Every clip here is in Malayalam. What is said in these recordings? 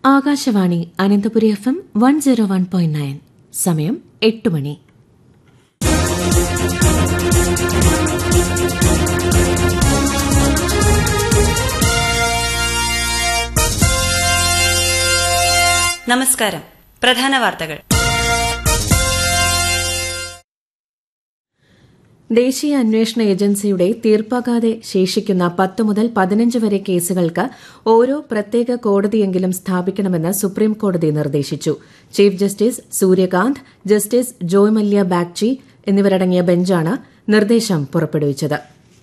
Akashvani Ananthapuri F M one zero one point nine സമയം എട്ട് മണി നമസ്കാരം പ്രധാന വാർത്തകൾ ദേശീയ അന്വേഷണ ഏജൻസിയുടെ തീർപ്പാകാതെ ശേഷിക്കുന്ന പത്ത് മുതൽ പതിനഞ്ച് വരെ കേസുകൾക്ക് ഓരോ പ്രത്യേക കോടതിയെങ്കിലും സ്ഥാപിക്കണമെന്ന് സുപ്രീം കോടതി നിർദ്ദേശിച്ചു chief justice Suryakant justice Joymalya Bagchi എന്നിവരടങ്ങിയ ബെഞ്ചാണ് നിർദ്ദേശം പുറപ്പെടുവിച്ചത്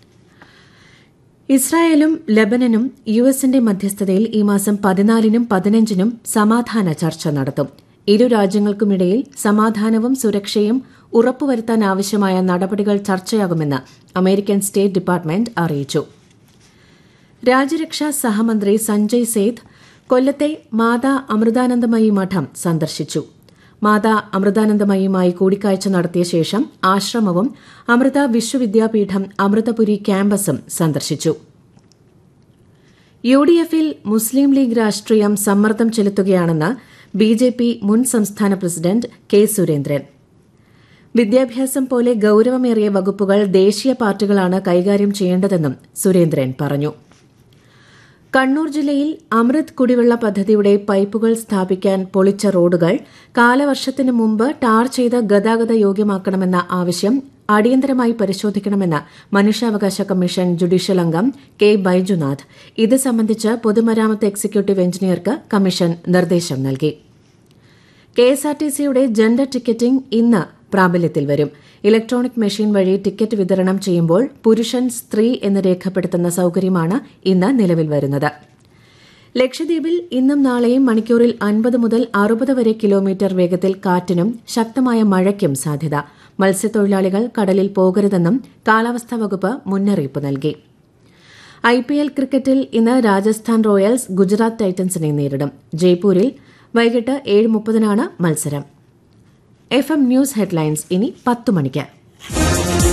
ഇസ്രായേലും ലബനനും യു എസിന്റെ മധ്യസ്ഥതയിൽ ഈ മാസം പതിനാലിനും പതിനഞ്ചിനും സമാധാന ചർച്ച നടത്തും ഇരു രാജ്യങ്ങൾക്കുമിടയിൽ സമാധാനവും സുരക്ഷയും ഉറപ്പുവരുത്താൻ ആവശ്യമായ നടപടികൾ ചർച്ചയാകുമെന്ന് അമേരിക്കൻ സ്റ്റേറ്റ് ഡിപ്പാർട്ട്മെന്റ് അറിയിച്ചു രാജ്യരക്ഷാ സഹമന്ത്രി സഞ്ജയ് സേത്ത് കൊല്ലത്തെ മാതാ അമൃതാനന്ദമയി മഠം സന്ദർശിച്ചു മാതാ അമൃതാനന്ദമയിയുമായി കൂടിക്കാഴ്ച നടത്തിയ ശേഷം ആശ്രമവും അമൃത വിശ്വവിദ്യാപീഠം അമൃതപുരി ക്യാമ്പസും സന്ദർശിച്ചു യു ഡി എഫിൽ മുസ്ലിം ലീഗ് രാഷ്ട്രീയം സമ്മർദ്ദം ചെലുത്തുകയാണെന്ന് ബി ജെ പി മുൻ സംസ്ഥാന പ്രസിഡന്റ് കെ സുരേന്ദ്രൻ വിദ്യാഭ്യാസം പോലെ ഗൌരവമേറിയ വകുപ്പുകൾ ദേശീയ പാർട്ടികളാണ് കൈകാര്യം ചെയ്യേണ്ടതെന്നും സുരേന്ദ്രൻ പറഞ്ഞു കണ്ണൂർ ജില്ലയിൽ അമൃത് കുടിവെള്ള പദ്ധതിയുടെ പൈപ്പുകൾ സ്ഥാപിക്കാൻ പൊളിച്ച റോഡുകൾ കാലവർഷത്തിന് മുമ്പ് ടാർ ചെയ്ത് ഗതാഗത യോഗ്യമാക്കണമെന്ന ആവശ്യം അടിയന്തരമായി പരിശോധിക്കണമെന്ന് മനുഷ്യാവകാശ കമ്മീഷൻ ജുഡീഷ്യൽ അംഗം കെ ബൈജുനാഥ് ഇത് സംബന്ധിച്ച് പൊതുമരാമത്ത് എക്സിക്യൂട്ടീവ് എഞ്ചിനീയർക്ക് കമ്മീഷൻ നിർദ്ദേശം നൽകി കെഎസ്ആർടിസിയുടെ ജെൻഡർ ടിക്കറ്റിംഗ് ഇന്ന് പ്രാബല്യത്തിൽ വരും ഇലക്ട്രോണിക് മെഷീൻ വഴി ടിക്കറ്റ് വിതരണം ചെയ്യുമ്പോൾ പുരുഷൻ സ്ത്രീ എന്ന് രേഖപ്പെടുത്തുന്ന സൌകര്യമാണ് ഇന്ന് നിലവിൽ വരുന്നത് ലക്ഷദ്വീപിൽ ഇന്നും നാളെയും മണിക്കൂറിൽ അൻപത് മുതൽ അറുപത് വരെ കിലോമീറ്റർ വേഗത്തിൽ കാറ്റിനും ശക്തമായ മഴയ്ക്കും സാധ്യത മത്സ്യത്തൊഴിലാളികൾ കടലിൽ പോകരുതെന്നും കാലാവസ്ഥാ വകുപ്പ് മുന്നറിയിപ്പ് നൽകി ഐപിഎൽ ക്രിക്കറ്റിൽ ഇന്ന് രാജസ്ഥാൻ റോയൽസ് ഗുജറാത്ത് ടൈറ്റൻസിനെ നേരിടും ജയ്പൂരിൽ വൈകിട്ട് ഏഴ് മുപ്പതിനാണ് മത്സരം എഫ് എം ന്യൂസ് ഹെഡ്ലൈൻസ് ഇനി പത്ത് മണിക്ക്